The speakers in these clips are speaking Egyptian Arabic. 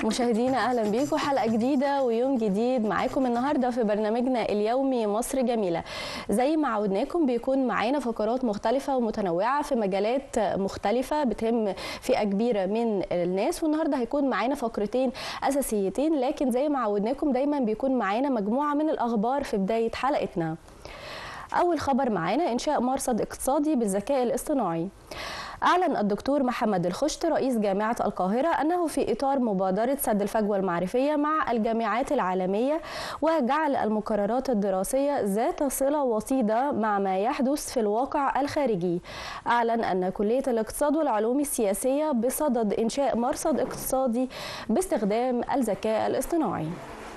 مشاهدينا اهلا بيكم حلقه جديده ويوم جديد معاكم النهارده في برنامجنا اليومي مصر جميله زي ما عودناكم بيكون معانا فقرات مختلفه ومتنوعه في مجالات مختلفه بتهم فئه كبيره من الناس والنهارده هيكون معانا فقرتين اساسيتين لكن زي ما عودناكم دايما بيكون معانا مجموعه من الاخبار في بدايه حلقتنا اول خبر معانا انشاء مرصد اقتصادي بالذكاء الاصطناعي أعلن الدكتور محمد الخشت رئيس جامعة القاهرة أنه في إطار مبادرة سد الفجوة المعرفية مع الجامعات العالمية وجعل المقررات الدراسية ذات صلة وطيدة مع ما يحدث في الواقع الخارجي أعلن أن كلية الاقتصاد والعلوم السياسية بصدد إنشاء مرصد اقتصادي باستخدام الذكاء الاصطناعي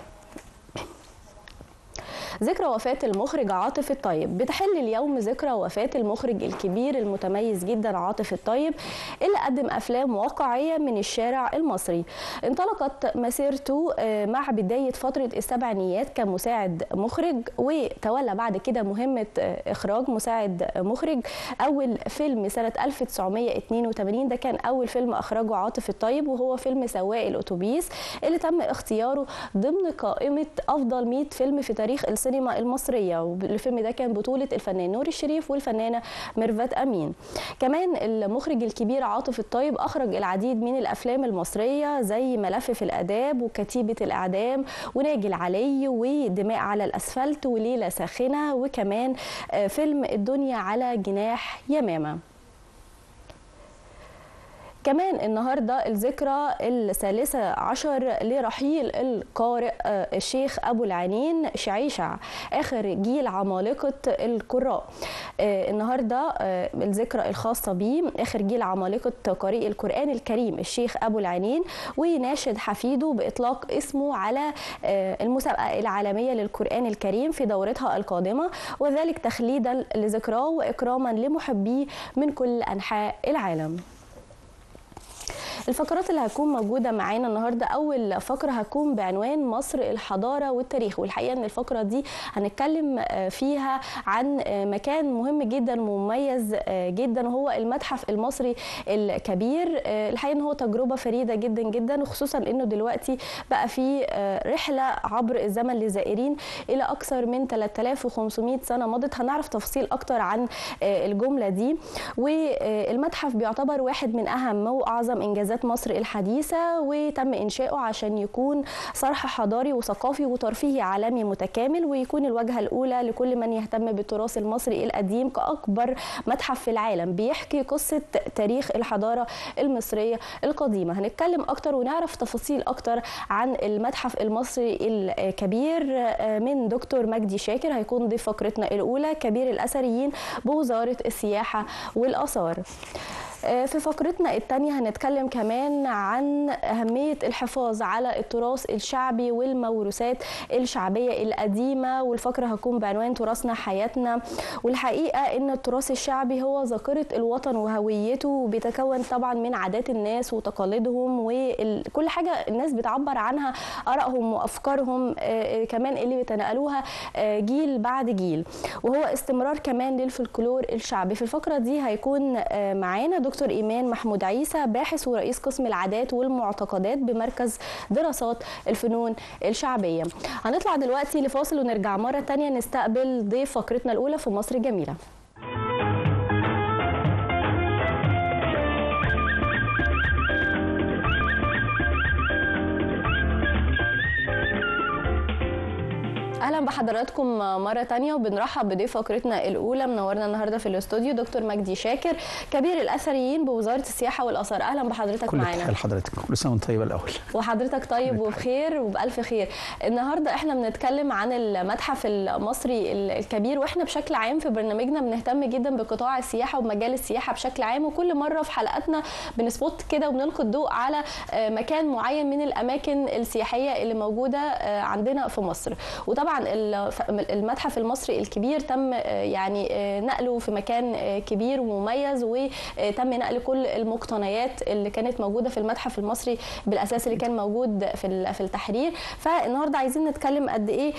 ذكرى وفاة المخرج عاطف الطيب بتحل اليوم ذكرى وفاة المخرج الكبير المتميز جدا عاطف الطيب اللي قدم أفلام واقعية من الشارع المصري انطلقت مسيرته مع بداية فترة السبعينيات كمساعد مخرج وتولى بعد كده مهمة إخراج مساعد مخرج أول فيلم سنة 1982 ده كان أول فيلم أخرجه عاطف الطيب وهو فيلم سواق الأتوبيس اللي تم اختياره ضمن قائمة أفضل 100 فيلم في تاريخ السينما المصريه والفيلم ده كان بطوله الفنان نور الشريف والفنانه ميرفت امين كمان المخرج الكبير عاطف الطيب اخرج العديد من الافلام المصريه زي ملف في الاداب وكتيبه الاعدام وناجي العلي ودماء على الاسفلت وليله ساخنه وكمان فيلم الدنيا على جناح يمامه كمان النهارده الذكرى الثالثة عشر لرحيل القارئ الشيخ أبو العنين شعيشع آخر جيل عمالقة القراء النهارده الذكرى الخاصة بيه آخر جيل عمالقة قارئ القرآن الكريم الشيخ أبو العنين وناشد حفيده بإطلاق اسمه على المسابقة العالمية للقرآن الكريم في دورتها القادمة وذلك تخليدا لذكراه وإكراما لمحبيه من كل أنحاء العالم الفقرات اللي هتكون موجودة معانا النهاردة أول فقرة هتكون بعنوان مصر الحضارة والتاريخ والحقيقة أن الفقرة دي هنتكلم فيها عن مكان مهم جدا ومميز جدا وهو المتحف المصري الكبير الحقيقة أن هو تجربة فريدة جدا جدا وخصوصا أنه دلوقتي بقى في رحلة عبر الزمن للزائرين إلى أكثر من 3500 سنة مضت هنعرف تفاصيل أكتر عن الجملة دي والمتحف بيعتبر واحد من أهم وأعظم إنجازات مصر الحديثة وتم إنشاؤه عشان يكون صرح حضاري وثقافي وترفيهي عالمي متكامل ويكون الواجهة الأولى لكل من يهتم بالتراث المصري القديم كأكبر متحف في العالم بيحكي قصة تاريخ الحضارة المصرية القديمة هنتكلم أكتر ونعرف تفاصيل أكتر عن المتحف المصري الكبير من دكتور مجدي شاكر هيكون ضيف فقرتنا الأولى كبير الأثريين بوزارة السياحة والآثار في فقرتنا الثانية هنتكلم كمان عن أهمية الحفاظ على التراث الشعبي والموروثات الشعبية القديمة والفقرة هتكون بعنوان تراثنا حياتنا والحقيقة إن التراث الشعبي هو ذاكرة الوطن وهويته وبيتكون طبعا من عادات الناس وتقاليدهم وكل حاجة الناس بتعبر عنها آرائهم وأفكارهم كمان اللي بيتنقلوها جيل بعد جيل وهو استمرار كمان للفلكلور الشعبي في الفقرة دي هيكون معانا دكتور إيمان محمود عيسى باحث ورئيس قسم العادات والمعتقدات بمركز دراسات الفنون الشعبية هنطلع دلوقتي لفاصل ونرجع مرة تانية نستقبل ضيف فقرتنا الأولى في مصر جميلة اهلا بحضراتكم مره تانية وبنرحب بضيف فقرتنا الاولى منورنا النهارده في الاستوديو دكتور مجدي شاكر كبير الاثريين بوزاره السياحه والاثار اهلا بحضرتك كل معانا كل حضرتك كل سنه وانت طيبه الاول وحضرتك طيب وبخير وبالف خير النهارده احنا بنتكلم عن المتحف المصري الكبير واحنا بشكل عام في برنامجنا بنهتم جدا بقطاع السياحه ومجال السياحه بشكل عام وكل مره في حلقاتنا بنسبوت كده وبنلقي الضوء على مكان معين من الاماكن السياحيه اللي موجوده عندنا في مصر وطبعا طبعا المتحف المصري الكبير تم يعني نقله في مكان كبير ومميز وتم نقل كل المقتنيات اللي كانت موجوده في المتحف المصري بالاساس اللي كان موجود في في التحرير فالنهارده عايزين نتكلم قد ايه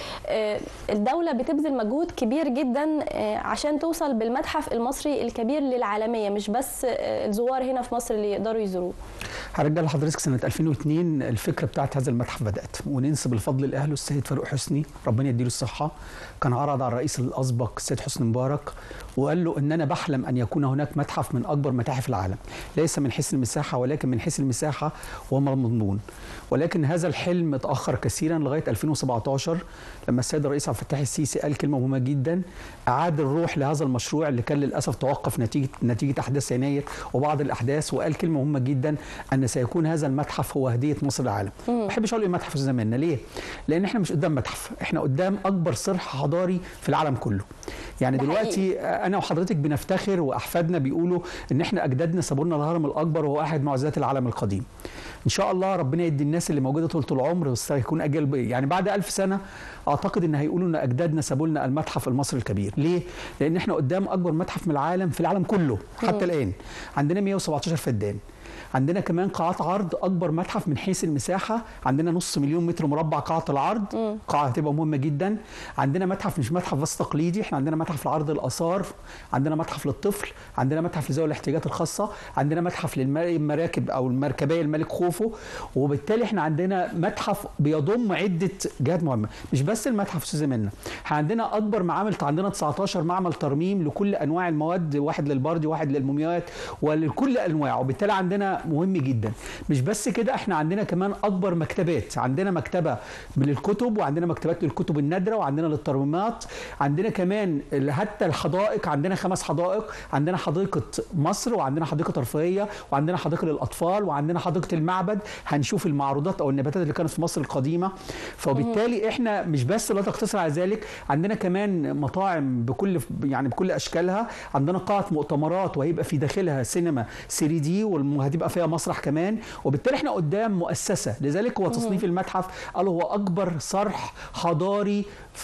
الدوله بتبذل مجهود كبير جدا عشان توصل بالمتحف المصري الكبير للعالميه مش بس الزوار هنا في مصر اللي يقدروا يزوروه هرجع لحضرتك سنه 2002 الفكره بتاعت هذا المتحف بدات وننسب الفضل لاهله السيد فاروق حسني ربنا يديله الصحه كان عرض على الرئيس الاسبق السيد حسني مبارك وقال له ان انا بحلم ان يكون هناك متحف من اكبر متاحف العالم ليس من حيث المساحه ولكن من حيث المساحه وما مضمون ولكن هذا الحلم اتاخر كثيرا لغايه 2017 لما السيد الرئيس عبد الفتاح السيسي قال كلمه مهمه جدا اعاد الروح لهذا المشروع اللي كان للاسف توقف نتيجه نتيجه احداث يناير وبعض الاحداث وقال كلمه مهمه جدا ان سيكون هذا المتحف هو هديه مصر للعالم ما بحبش اقول متحف زماننا ليه لان احنا مش قدام متحف احنا قدام اكبر صرح حضاري في العالم كله يعني دلوقتي انا وحضرتك بنفتخر واحفادنا بيقولوا ان احنا اجدادنا سابوا لنا الهرم الاكبر وهو احد معجزات العالم القديم ان شاء الله ربنا يدي الناس اللي موجوده طول العمر يكون اجل يعني بعد ألف سنه اعتقد ان هيقولوا ان اجدادنا سابوا لنا المتحف المصري الكبير ليه لان احنا قدام اكبر متحف من العالم في العالم كله حتى الان عندنا 117 فدان عندنا كمان قاعات عرض اكبر متحف من حيث المساحه عندنا نص مليون متر مربع قاعه العرض مم. قاعه هتبقى مهمه جدا عندنا متحف مش متحف بس تقليدي احنا عندنا متحف لعرض الاثار عندنا متحف للطفل عندنا متحف لذوي الاحتياجات الخاصه عندنا متحف للمراكب او المركبيه الملك خوفو وبالتالي احنا عندنا متحف بيضم عده جهات مهمه مش بس المتحف استاذ منا احنا عندنا اكبر معامل عندنا 19 معمل ترميم لكل انواع المواد واحد للبردي واحد للمومياوات ولكل انواع وبالتالي عندنا مهم جدا مش بس كده احنا عندنا كمان اكبر مكتبات عندنا مكتبه للكتب وعندنا مكتبات للكتب النادره وعندنا للترميمات عندنا كمان حتى الحدائق عندنا خمس حدائق عندنا حديقه مصر وعندنا حديقه ترفيهيه وعندنا حديقه للاطفال وعندنا حديقه المعبد هنشوف المعروضات او النباتات اللي كانت في مصر القديمه فبالتالي احنا مش بس لا تقتصر على ذلك عندنا كمان مطاعم بكل يعني بكل اشكالها عندنا قاعه مؤتمرات وهيبقى في داخلها سينما 3 دي وهتبقى فيها مسرح كمان وبالتالي احنا قدام مؤسسه لذلك هو تصنيف المتحف قالوا هو اكبر صرح حضاري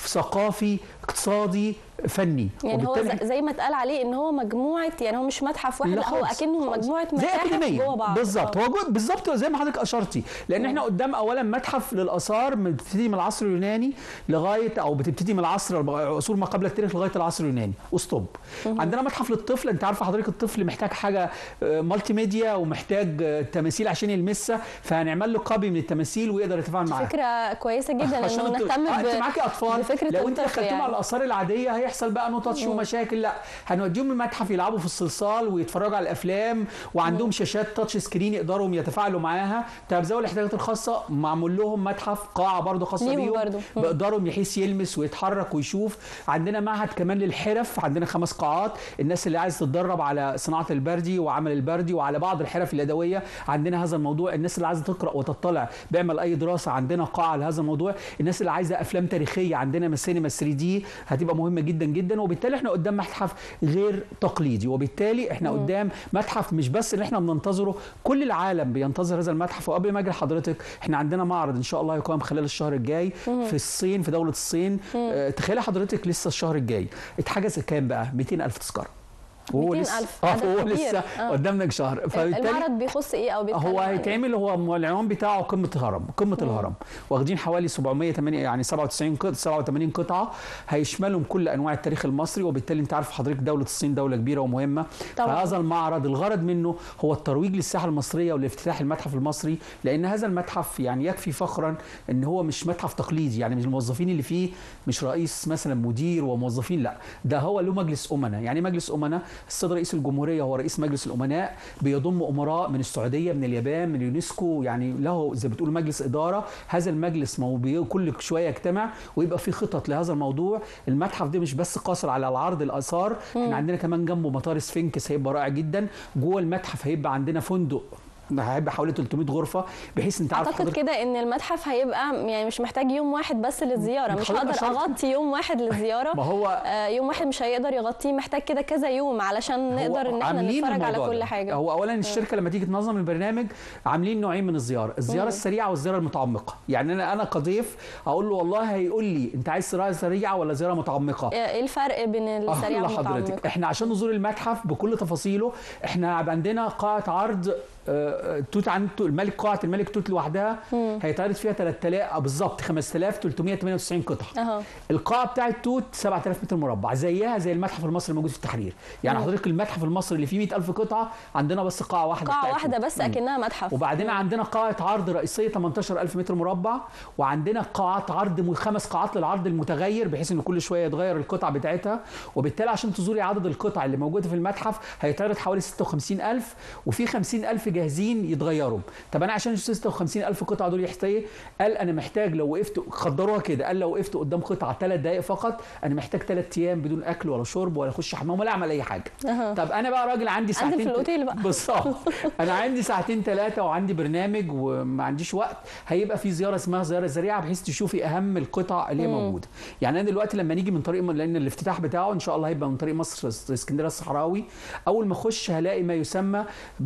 ثقافي اقتصادي فني يعني هو زي ما اتقال عليه ان هو مجموعه يعني هو مش متحف واحد لا هو اكنه مجموعه متاحف جوه بعض بالظبط هو بالظبط زي ما حضرتك اشرتي لان مم. احنا قدام اولا متحف للاثار بتبتدي من العصر اليوناني لغايه او بتبتدي من العصر عصور ما قبل التاريخ لغايه العصر اليوناني وستوب عندنا متحف للطفل انت عارفه حضرتك الطفل محتاج حاجه مالتي ميديا ومحتاج تماثيل عشان يلمسها فهنعمل له كوبي من التماثيل ويقدر يتفاعل معاها فكره كويسه جدا انه نهتم انت معاكي اطفال لو انت دخلتهم يعني. على الاثار العاديه هيحصل بقى نو تاتش ومشاكل لا هنوديهم المتحف يلعبوا في الصلصال ويتفرجوا على الافلام وعندهم شاشات تاتش سكرين يقدروا يتفاعلوا معاها طب ذوي الاحتياجات الخاصه معمول لهم متحف قاعه برضه خاصه بيهم بيقدروا بحيث يلمس ويتحرك ويشوف عندنا معهد كمان للحرف عندنا خمس قاعات الناس اللي عايز تتدرب على صناعه البردي وعمل البردي وعلى بعض الحرف اليدويه عندنا هذا الموضوع الناس اللي عايزه تقرا وتطلع بيعمل اي دراسه عندنا قاعه لهذا الموضوع الناس اللي عايزه افلام تاريخيه عندنا السينما 3 دي هتبقى مهمه جدا جدا وبالتالي احنا قدام متحف غير تقليدي وبالتالي احنا مم. قدام متحف مش بس اللي احنا بننتظره كل العالم بينتظر هذا المتحف وقبل ما اجي لحضرتك احنا عندنا معرض ان شاء الله هيقام خلال الشهر الجاي مم. في الصين في دوله الصين اه تخيلي حضرتك لسه الشهر الجاي اتحجز كام بقى 200000 تذكره وهو لسه اه هو لسه آه. قدامنا شهر فبالتالي المعرض بيخص ايه او بيتكلم هو هيتعمل هو العنوان بتاعه قمه الهرم قمه مم. الهرم واخدين حوالي 708 يعني 97 قطعه 87 قطعه هيشملهم كل انواع التاريخ المصري وبالتالي انت عارف حضرتك دوله الصين دوله كبيره ومهمه طبعا. فهذا المعرض الغرض منه هو الترويج للساحه المصريه ولافتتاح المتحف المصري لان هذا المتحف يعني يكفي فخرا ان هو مش متحف تقليدي يعني مش الموظفين اللي فيه مش رئيس مثلا مدير وموظفين لا ده هو له مجلس امناء يعني مجلس امناء السيد رئيس الجمهوريه هو رئيس مجلس الامناء بيضم امراء من السعوديه من اليابان من اليونسكو يعني له زي بتقول مجلس اداره هذا المجلس كل شويه يجتمع ويبقى في خطط لهذا الموضوع المتحف ده مش بس قاصر على العرض الاثار احنا عندنا كمان جنبه مطار سفنكس هيبقى رائع جدا جوه المتحف هيبقى عندنا فندق هيبقى حوالي 300 غرفه بحيث انت عارف اعتقد حضرتك كده ان المتحف هيبقى يعني مش محتاج يوم واحد بس للزياره مش حضرتك هقدر أشرت. اغطي يوم واحد للزياره ما هو آه، يوم واحد مش هيقدر يغطيه محتاج كده كذا يوم علشان هو نقدر ان احنا عاملين نتفرج على الموضوع كل ده. حاجه هو اولا الشركه لما تيجي تنظم البرنامج عاملين نوعين من الزياره الزياره السريعه والزياره المتعمقه يعني انا انا كضيف اقول له والله هيقول لي انت عايز زياره سريعه ولا زياره متعمقه ايه الفرق بين السريع أقول لحضرتك والمتعمق احنا عشان نزور المتحف بكل تفاصيله احنا عندنا قاعه عرض آه، توت عنده الملك قاعه الملك توت لوحدها هيتعرض فيها 3000 آه، بالظبط 5398 قطعه اهو القاعه بتاعه توت 7000 متر مربع زيها زي المتحف المصري الموجود في التحرير يعني حضرتك المتحف المصري اللي فيه 100000 قطعه عندنا بس قاعه واحده قاعه بتاعت واحده توت. بس مم. اكنها متحف وبعدين عندنا قاعة عرض رئيسية 18000 متر مربع وعندنا قاعات عرض م- خمس قاعات للعرض المتغير بحيث ان كل شوية يتغير القطع بتاعتها وبالتالي عشان تزوري عدد القطع اللي موجودة في المتحف هيتعرض حوالي 56000 وفي 50000 جاهزين يتغيروا طب انا عشان اشوف 56000 قطعة دول يحتاج إيه؟ قال انا محتاج لو وقفت قدروها كده قال لو وقفت قدام قطعة ثلاث دقائق فقط انا محتاج ثلاث ايام بدون اكل ولا شرب ولا اخش حمام ولا اعمل اي حاجة أها. طب انا بقى راجل عندي ساعتين عندي في الأوتيل بقى. بالظبط انا عندي ساعتين ثلاثه وعندي برنامج وما عنديش وقت هيبقى في زياره اسمها زياره سريعه بحيث تشوفي اهم القطع اللي هي موجوده يعني انا دلوقتي لما نيجي من طريق لان الافتتاح بتاعه ان شاء الله هيبقى من طريق مصر اسكندريه الصحراوي اول ما اخش هلاقي ما يسمى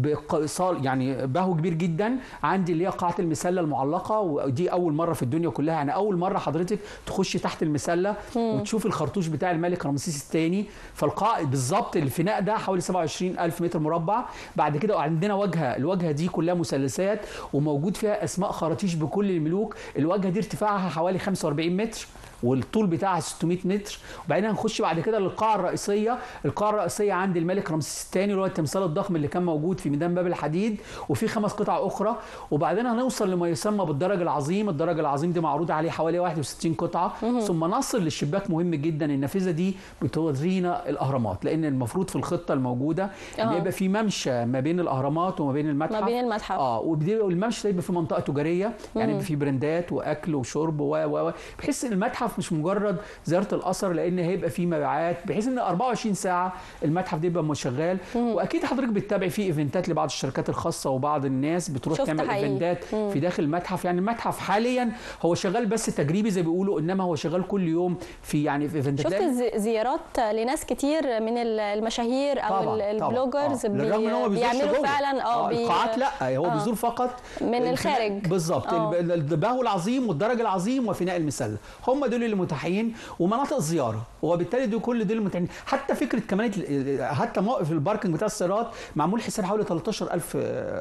بصال يعني باهو كبير جدا عندي اللي هي قاعه المسله المعلقه ودي اول مره في الدنيا كلها يعني اول مره حضرتك تخشي تحت المسله وتشوفي الخرطوش بتاع الملك رمسيس الثاني فالقاع بالظبط الفناء ده حوالي 27000 متر مربع بعد كده عندنا واجهه الواجهه دي كلها مثلثات وموجود فيها اسماء خراطيش بكل الملوك الواجهه دي ارتفاعها حوالي 45 متر والطول بتاعها 600 متر وبعدين هنخش بعد كده للقاعه الرئيسيه القاعه الرئيسيه عند الملك رمسيس الثاني اللي هو التمثال الضخم اللي كان موجود في ميدان باب الحديد وفي خمس قطع اخرى وبعدين هنوصل لما يسمى بالدرج العظيم الدرج العظيم دي معروض عليه حوالي 61 قطعه ثم نصل للشباك مهم جدا النافذه دي بتورينا الاهرامات لان المفروض في الخطه الموجوده ان آه. يبقى في ممشى ما بين الاهرامات وما بين المتحف ما بين المتحف اه وبدي- والممشى ده يبقى في منطقه تجاريه يعني يبقى في براندات واكل وشرب و و و بحيث ان المتحف مش مجرد زياره الاثر لان هيبقى في مبيعات بحيث ان 24 ساعه المتحف ده يبقى شغال واكيد حضرتك بتتابعي فيه ايفنتات لبعض الشركات الخاصه وبعض الناس بتروح شفت تعمل حقيقي. ايفنتات في داخل المتحف يعني المتحف حاليا هو شغال بس تجريبي زي ما بيقولوا انما هو شغال كل يوم في يعني في ايفنتات شفت لأن- زي- زيارات لناس كتير من ال- المشاهير او طبعاً، ال- طبعاً. البلوجرز آه. بي- بالرغم ان هو ما بيزورش بيعملوا جوه. فعلا اه بي- القاعات لا هو آه. بيزور فقط من الفناء- الخارج. بالظبط آه. الب- الباهو العظيم والدرج العظيم وفناء المسله هم دول اللي متاحين ومناطق الزياره وبالتالي دول كل دول متاحين حتى فكره كمان ال- حتى موقف الباركنج بتاع السيارات معمول حساب حوالي 13000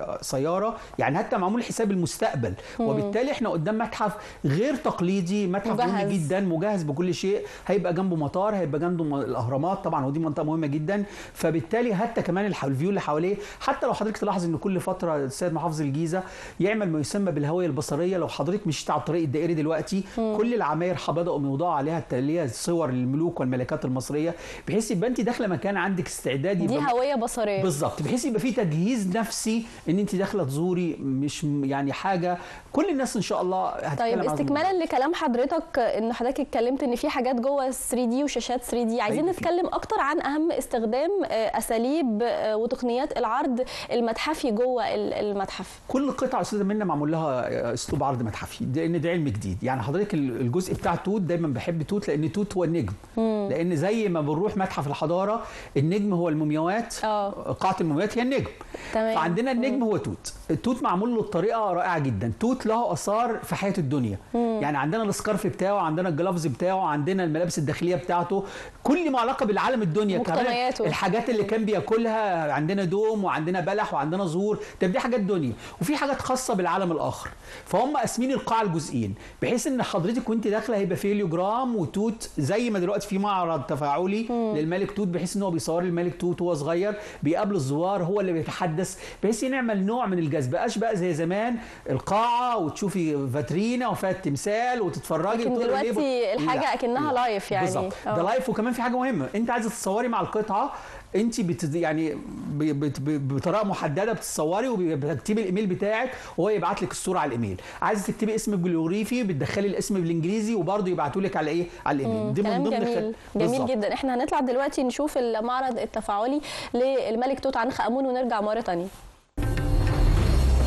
سياره يعني حتى معمول حساب المستقبل وبالتالي احنا قدام متحف غير تقليدي متحف مهم مجهز. جدا مجهز بكل شيء هيبقى جنبه مطار هيبقى جنبه م- الاهرامات طبعا ودي منطقه مهمه جدا فبالتالي حتى كمان الح- الفيو اللي حواليه حتى لو حضرتك تلاحظ ان كل فتره السيد محافظ الجيزه يعمل ما يسمى بالهويه البصريه لو حضرتك مشيت على الطريق الدائري دلوقتي كل العماير بداوا يوضعوا عليها اللي هي صور الملوك والملكات المصريه بحيث يبقى انت داخله مكان عندك استعداد دي يبقى هويه بصريه بالظبط بحيث يبقى في تجهيز نفسي ان انت داخله تزوري مش م- يعني حاجه كل الناس ان شاء الله هتتكلم طيب عن الموضوع. استكمالا لكلام حضرتك ان حضرتك اتكلمت ان في حاجات جوه 3 دي وشاشات 3 دي عايزين أيوة في. نتكلم اكتر عن اهم استخدام آه، اساليب آه، وتقنيات العرض المتحفي جوه ال- المتحف كل قطعه استاذه منى معمول لها اسلوب عرض متحفي لان ده علم جديد يعني حضرتك ال- الجزء بتاع توت دايما بحب توت لان توت هو النجم لان زي ما بنروح متحف الحضاره النجم هو المومياوات اه قاعه المومياوات هي النجم تمام فعندنا النجم هو توت التوت معمول له بطريقه رائعه جدا توت له اثار في حياه الدنيا يعني عندنا السكارف بتاعه عندنا الجلافز بتاعه عندنا الملابس الداخليه بتاعته كل ما علاقه بالعالم الدنيا كمان مقتنياته. الحاجات اللي كان بياكلها عندنا دوم وعندنا بلح وعندنا زهور ده دي حاجات دنيا وفي حاجات خاصه بالعالم الاخر فهم قاسمين القاعه لجزئين بحيث ان حضرتك وانت داخله هيبقى في هيليوجرام وتوت زي ما دلوقتي في معرض تفاعلي للملك توت بحيث ان هو بيصور الملك توت وهو صغير بيقابل الزوار هو اللي بيتحدث بحيث نعمل نوع من الجذب بقاش بقى زي زمان القاعه وتشوفي فاترينا وفيها التمثال وتتفرجي لكن وتقولي ليه دلوقتي ب- الحاجه لا، اكنها لا. لايف يعني بالظبط آه. ده لايف وكمان في حاجه مهمه انت عايزه تتصوري مع القطعه انت بت يعني ب- بت- ب- بطريقه محدده بتتصوري وبتكتبي الايميل بتاعك وهو يبعت لك الصوره على الايميل عايزه تكتبي اسم بالجغرافي بتدخلي الاسم بالانجليزي وبرده يبعتوا لك على ايه على الايميل دي كلام من ضمن جميل خ- جميل بالظبط. جدا احنا هنطلع دلوقتي نشوف المعرض التفاعلي للملك توت عنخ امون ونرجع مره تانية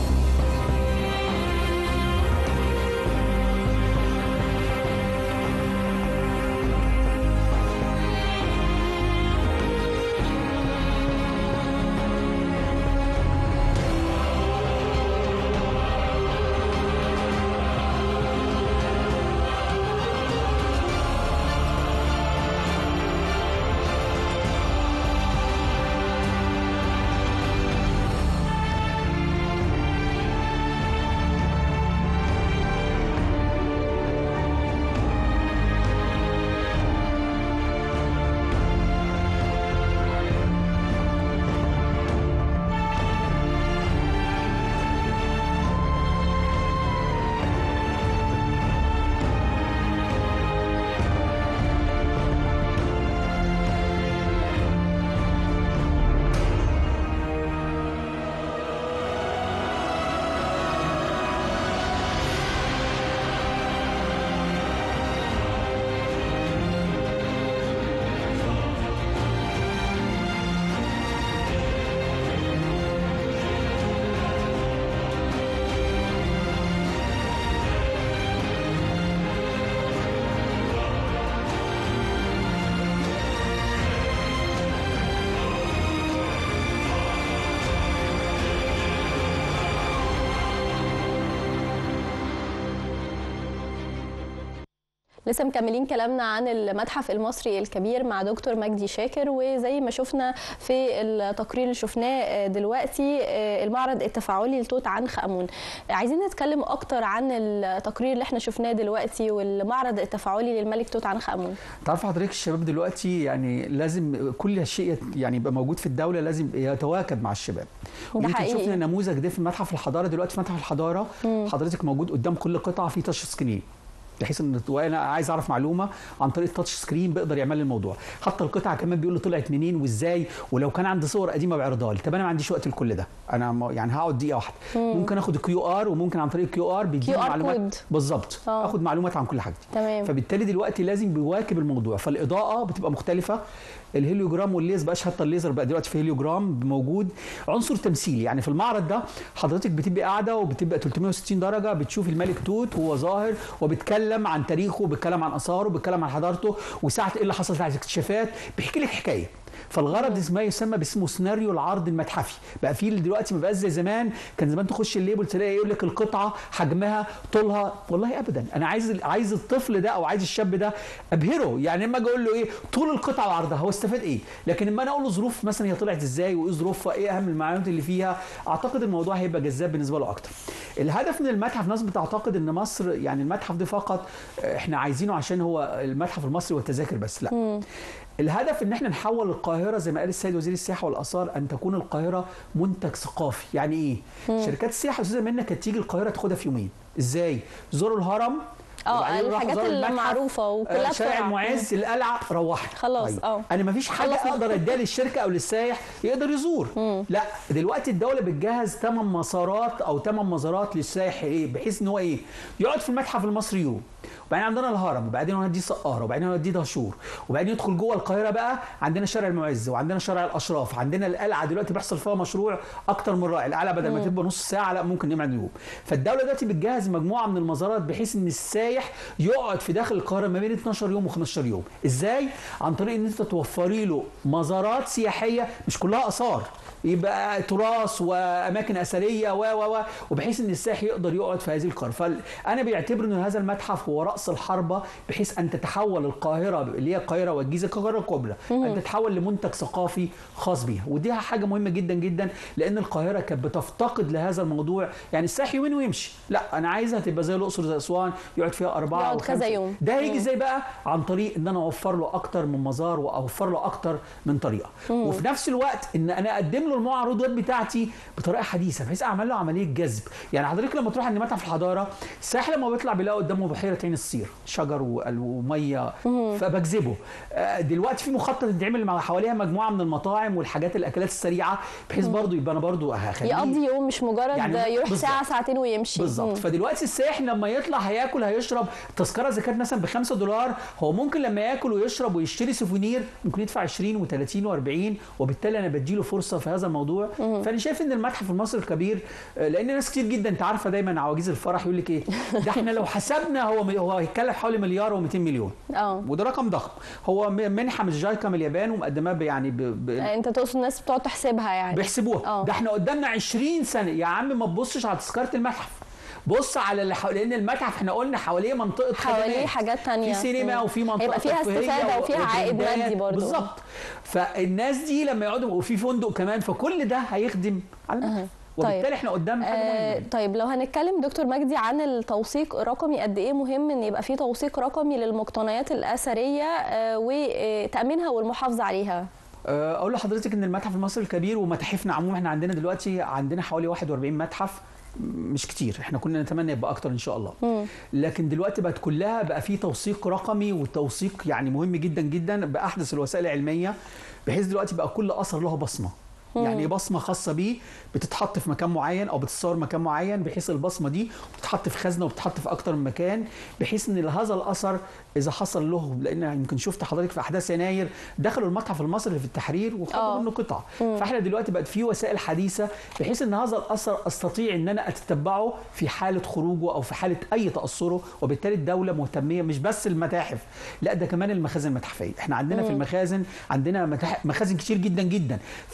لسه مكملين كلامنا عن المتحف المصري الكبير مع دكتور مجدي شاكر وزي ما شفنا في التقرير اللي شفناه دلوقتي المعرض التفاعلي لتوت عنخ امون عايزين نتكلم اكتر عن التقرير اللي احنا شفناه دلوقتي والمعرض التفاعلي للملك توت عنخ امون تعرف حضرتك الشباب دلوقتي يعني لازم كل شيء يعني يبقى موجود في الدوله لازم يتواكب مع الشباب ويمكن شفنا النموذج ده في متحف الحضاره دلوقتي في متحف الحضاره مم. حضرتك موجود قدام كل قطعه في تاتش سكرين بحيث ان وانا عايز اعرف معلومه عن طريق التاتش سكرين بيقدر يعمل لي الموضوع حتى القطعه كمان بيقول لي طلعت منين وازاي ولو كان عندي صور قديمه بعرضها لي طب انا ما عنديش وقت لكل ده انا يعني هقعد دقيقه واحده مم. ممكن اخد الكيو ار وممكن عن طريق الكيو ار بيديني معلومات بالظبط اخد معلومات عن كل حاجه دي تمام. فبالتالي دلوقتي لازم بيواكب الموضوع فالاضاءه بتبقى مختلفه الهيليوجرام والليز بقاش حتى الليزر بقى دلوقتي في هيليوجرام موجود عنصر تمثيلي يعني في المعرض ده حضرتك بتبقى قاعده وبتبقى 360 درجه بتشوف الملك توت وهو ظاهر وبيتكلم عن تاريخه بيتكلم عن اثاره بيتكلم عن حضارته وساعه ايه اللي حصل في اكتشافات بيحكي لك حكايه فالغرض ما يسمى باسمه سيناريو العرض المتحفي بقى في دلوقتي ما بقاش زي زمان كان زمان تخش الليبل تلاقي يقول لك القطعه حجمها طولها والله ابدا انا عايز عايز الطفل ده او عايز الشاب ده ابهره يعني اما اجي اقول له ايه طول القطعه وعرضها هو استفاد ايه لكن اما انا اقول له ظروف مثلا هي طلعت ازاي وايه ظروفها ايه اهم المعلومات اللي فيها اعتقد الموضوع هيبقى جذاب بالنسبه له اكتر الهدف من المتحف ناس بتعتقد ان مصر يعني المتحف ده فقط احنا عايزينه عشان هو المتحف المصري والتذاكر بس لا م. الهدف ان احنا نحول القاهره زي ما قال السيد وزير السياحه والاثار ان تكون القاهره منتج ثقافي يعني ايه مم. شركات السياحه استاذه منى كانت تيجي القاهره تاخدها في يومين ازاي زوروا الهرم اه الحاجات المعروفه وكلها شارع المعز القلعه روحت خلاص اه طيب. انا ما فيش حاجه اقدر اديها للشركه او للسائح يقدر يزور مم. لا دلوقتي الدوله بتجهز ثمان مسارات او ثمان مزارات للسائح ايه بحيث ان هو ايه يقعد في المتحف المصري يوم وبعدين عندنا الهرم وبعدين هنوديه سقاره وبعدين هنوديه دهشور وبعدين يدخل جوه القاهره بقى عندنا شارع المعز وعندنا شارع الاشراف عندنا القلعه دلوقتي بيحصل فيها مشروع اكتر من رائع القلعه بدل ما تبقى نص ساعه لا ممكن نعمل يوم فالدوله دلوقتي بتجهز مجموعه من المزارات بحيث ان السايح يقعد في داخل القاهره ما بين 12 يوم و15 يوم ازاي عن طريق ان انت توفري له مزارات سياحيه مش كلها اثار يبقى تراث واماكن اثريه و و و وبحيث ان السائح يقدر يقعد في هذه القاره فانا بيعتبر ان هذا المتحف هو راس الحربه بحيث ان تتحول القاهره اللي هي القاهره والجيزه كقاهره كبرى ان تتحول لمنتج ثقافي خاص بيها ودي حاجه مهمه جدا جدا لان القاهره كانت بتفتقد لهذا الموضوع يعني السائح يومين ويمشي لا انا عايزها تبقى زي الاقصر زي اسوان يقعد فيها اربعه يقعد كذا يوم ده هيجي ازاي بقى عن طريق ان انا اوفر له اكتر من مزار واوفر له اكتر من طريقه مم. وفي نفس الوقت ان انا اقدم له المعروضات بتاعتي بطريقه حديثه بحيث اعمل له عمليه جذب يعني حضرتك لما تروح عند متحف الحضاره السائح لما بيطلع بيلاقي قدامه بحيره عين الصير شجر وميه فبجذبه دلوقتي في مخطط بيتعمل مع حواليها مجموعه من المطاعم والحاجات الاكلات السريعه بحيث برضه يبقى انا برضه هخليه يقضي يوم مش مجرد يعني يروح بالزبط. ساعه ساعتين ويمشي بالظبط فدلوقتي السائح لما يطلع هياكل هيشرب التذكره اذا كانت مثلا ب 5 دولار هو ممكن لما ياكل ويشرب ويشتري سوفونير ممكن يدفع 20 و30 و40 وبالتالي انا بديله فرصه في هذا الموضوع فانا شايف ان المتحف المصري الكبير لان ناس كتير جدا انت عارفه دايما عواجيز الفرح يقول لك ايه ده احنا لو حسبنا هو هو هيتكلف حوالي مليار و200 مليون اه وده رقم ضخم هو منحه من جايكا من اليابان ومقدماه يعني ب... ب... انت تقصد الناس بتقعد تحسبها يعني بيحسبوها أوه. ده احنا قدامنا 20 سنه يا عم ما تبصش على تذكره المتحف بص على اللي حو... لان المتحف احنا قلنا حواليه منطقه حواليه حاجات تانية في سينما وفي منطقه هيبقى فيها استفاده وفيها عائد مادي برضه بالظبط فالناس دي لما يقعدوا وفي فندق كمان فكل ده هيخدم على المتحف وبالتالي طيب. احنا قدام حاجه آه طيب لو هنتكلم دكتور مجدي عن التوثيق الرقمي قد ايه مهم ان يبقى في توثيق رقمي للمقتنيات الاثريه آه وتامينها والمحافظه عليها اقول لحضرتك ان المتحف المصري الكبير ومتاحفنا عموما احنا عندنا دلوقتي عندنا حوالي 41 متحف مش كتير احنا كنا نتمنى يبقى اكتر ان شاء الله مم. لكن دلوقتي بقت كلها بقى في توثيق رقمي والتوثيق يعني مهم جدا جدا باحدث الوسائل العلميه بحيث دلوقتي بقى كل اثر له بصمه يعني بصمه خاصه بيه بتتحط في مكان معين او بتتصور مكان معين بحيث البصمه دي بتتحط في خزنه وبتتحط في اكتر من مكان بحيث ان هذا الاثر اذا حصل له لان يمكن شفت حضرتك في احداث يناير دخلوا المتحف المصري اللي في التحرير وخدوا منه قطع فاحنا دلوقتي بقت في وسائل حديثه بحيث ان هذا الاثر استطيع ان انا اتتبعه في حاله خروجه او في حاله اي تاثره وبالتالي الدوله مهتميه مش بس المتاحف لا ده كمان المخازن المتحفيه احنا عندنا مم. في المخازن عندنا مخازن كتير جدا جدا فبرضه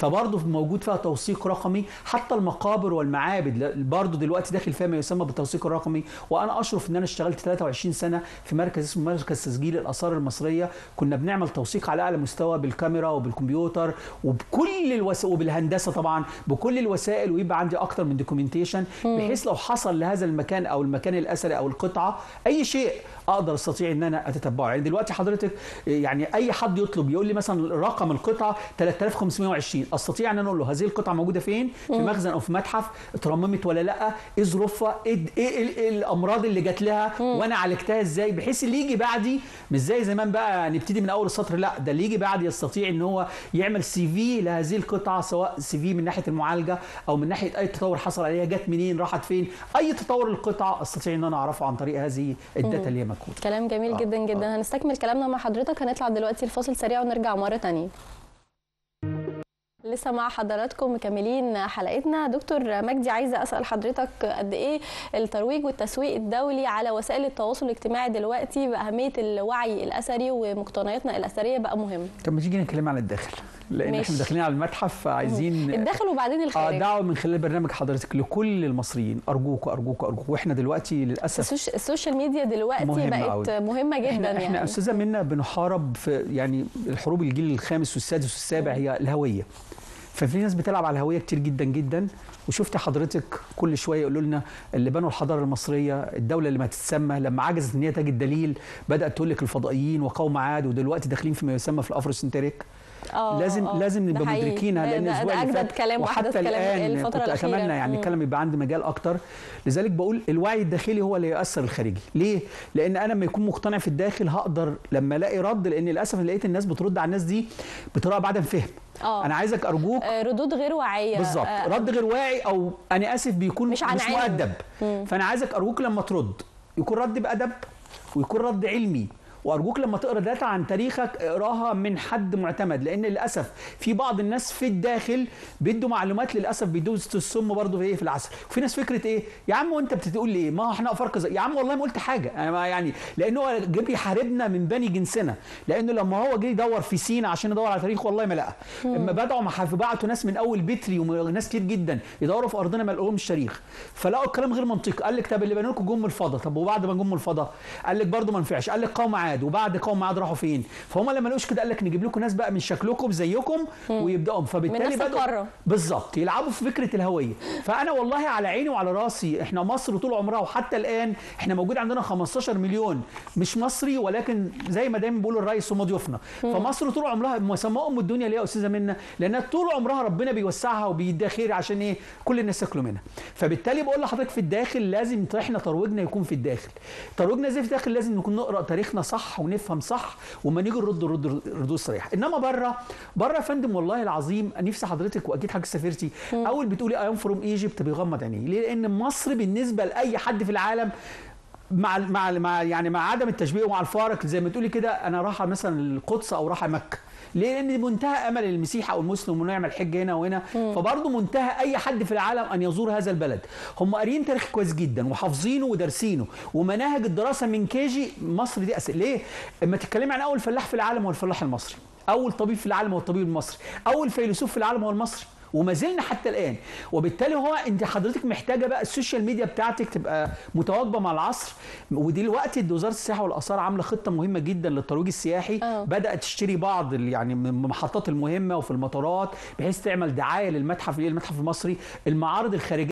موجود فيها توثيق رقمي حتى المقابر والمعابد برضه دلوقتي داخل فيها ما يسمى بالتوثيق الرقمي وانا اشرف ان انا اشتغلت 23 سنه في مركز اسمه مركز تسجيل الاثار المصريه كنا بنعمل توثيق على اعلى مستوى بالكاميرا وبالكمبيوتر وبكل الوسائل وبالهندسه طبعا بكل الوسائل ويبقى عندي اكتر من دوكيومنتيشن بحيث لو حصل لهذا المكان او المكان الاثري او القطعه اي شيء اقدر استطيع ان انا اتتبعه يعني دلوقتي حضرتك يعني اي حد يطلب يقول لي مثلا رقم القطعه 3520 استطيع ان انا اقول له هذه القطعه موجوده فين في مخزن او في متحف اترممت ولا لا ايه ظروفها ايه ايه إيه الامراض اللي جات لها وانا عالجتها ازاي بحيث اللي يجي بعدي مش زي زمان بقى نبتدي من اول السطر لا ده اللي يجي بعدي يستطيع ان هو يعمل سي في لهذه القطعه سواء سي في من ناحيه المعالجه او من ناحيه اي تطور حصل عليها جت منين راحت فين اي تطور القطعه استطيع ان انا اعرفه عن طريق هذه الداتا اللي هي مكتوبه كلام جميل آه، جدا جدا آه. هنستكمل كلامنا مع حضرتك هنطلع دلوقتي الفاصل سريع ونرجع مرة تانية لسه مع حضراتكم مكملين حلقتنا دكتور مجدي عايزه اسال حضرتك قد ايه الترويج والتسويق الدولي على وسائل التواصل الاجتماعي دلوقتي باهميه الوعي الاثري ومقتنياتنا الاثريه بقى مهم طب ما تيجي نتكلم عن الداخل لان ماشي. احنا داخلين على المتحف فعايزين الداخل وبعدين اه الخارج دعوه من خلال برنامج حضرتك لكل المصريين ارجوك ارجوك ارجوك واحنا دلوقتي للاسف السوش- السوشيال ميديا دلوقتي مهمة بقت أوي. مهمه جدا احنا احنا يعني استاذه منا بنحارب في يعني الحروب الجيل الخامس والسادس والسابع هي الهويه ففي ناس بتلعب على الهويه كتير جدا جدا وشفت حضرتك كل شويه يقولوا لنا اللي بنوا الحضاره المصريه الدوله اللي ما تتسمى لما عجزت ان هي تجد دليل بدات تقول لك الفضائيين وقوم عاد ودلوقتي داخلين فيما يسمى في الافروسنتريك آه، لازم آه، لازم ده نبقى حقيقي. مدركينها ده- لان ده- الاسبوع ده اللي اجدد فات كلام وحتى واحدث كلام الان الفتره كنت الاخيره اتمنى يعني مم. الكلام يبقى عندي مجال اكتر لذلك بقول الوعي الداخلي هو اللي يؤثر الخارجي ليه لان انا لما يكون مقتنع في الداخل هقدر لما الاقي رد لان للاسف لقيت الناس بترد على الناس دي بطريقه بعدم فهم اه انا عايزك ارجوك آه، ردود غير واعيه بالظبط آه، رد غير واعي او انا اسف بيكون مش مش, عن مش علم. مؤدب مم. فانا عايزك ارجوك لما ترد يكون رد بادب ويكون رد علمي وارجوك لما تقرا داتا عن تاريخك اقراها من حد معتمد لان للاسف في بعض الناس في الداخل بيدوا معلومات للاسف بيدوا السم برضه في ايه في العسل وفي ناس فكره ايه يا عم وانت بتقول لي ايه ما هو احنا فرق زي. يا عم والله ما قلت حاجه انا ما يعني لانه هو جه بيحاربنا من بني جنسنا لانه لما هو جه يدور في سينا عشان يدور على تاريخ والله ما لقى اما بدعوا محاف بعتوا ناس من اول بتري وناس كتير جدا يدوروا في ارضنا ما لقوهمش تاريخ فلقوا الكلام غير منطقي قال لك طب اللي بنوا لكم جم الفضاء طب وبعد ما جم الفضاء قال لك برضه ما نفعش قال لك قوم عاد وبعد قوم عاد راحوا فين فهم لما لقوش كده قال لك نجيب لكم ناس بقى من شكلكم زيكم ويبداوا فبالتالي نفس بدأوا القارة. بالظبط يلعبوا في فكره الهويه فانا والله على عيني وعلى راسي احنا مصر طول عمرها وحتى الان احنا موجود عندنا 15 مليون مش مصري ولكن زي ما دايما بيقولوا الرئيس هم ضيوفنا فمصر طول عمرها مسمى ام الدنيا ليه يا استاذه منا لانها طول عمرها ربنا بيوسعها وبيديها خير عشان ايه كل الناس ياكلوا منها فبالتالي بقول لحضرتك في الداخل لازم احنا ترويجنا يكون في الداخل ترويجنا زي في الداخل لازم نكون نقرا تاريخنا صح ونفهم صح وما نيجي نرد نرد ردود صريحه انما بره بره يا فندم والله العظيم نفسي حضرتك واكيد حضرتك سافرتي اول بتقولي اي ام فروم ايجيبت بيغمض عينيه ليه لان مصر بالنسبه لاي حد في العالم مع مع مع يعني مع عدم التشبيه ومع الفارق زي ما تقولي كده انا رايحه مثلا القدس او رايحه مكه ليه؟ لان منتهى امل المسيح او المسلم انه يعمل حج هنا وهنا فبرضه منتهى اي حد في العالم ان يزور هذا البلد هم قاريين تاريخ كويس جدا وحافظينه ودارسينه ومناهج الدراسه من كيجي مصر دي أسئلة. ليه اما تتكلمي عن اول فلاح في العالم هو الفلاح المصري اول طبيب في العالم هو الطبيب المصري اول فيلسوف في العالم هو المصري وما زلنا حتى الان وبالتالي هو انت حضرتك محتاجه بقى السوشيال ميديا بتاعتك تبقى متواكبه مع العصر ودلوقتي وزاره السياحه والاثار عامله خطه مهمه جدا للترويج السياحي آه. بدات تشتري بعض ال- يعني من المحطات المهمه وفي المطارات بحيث تعمل دعايه للمتحف ليه المتحف المصري المعارض الخارجيه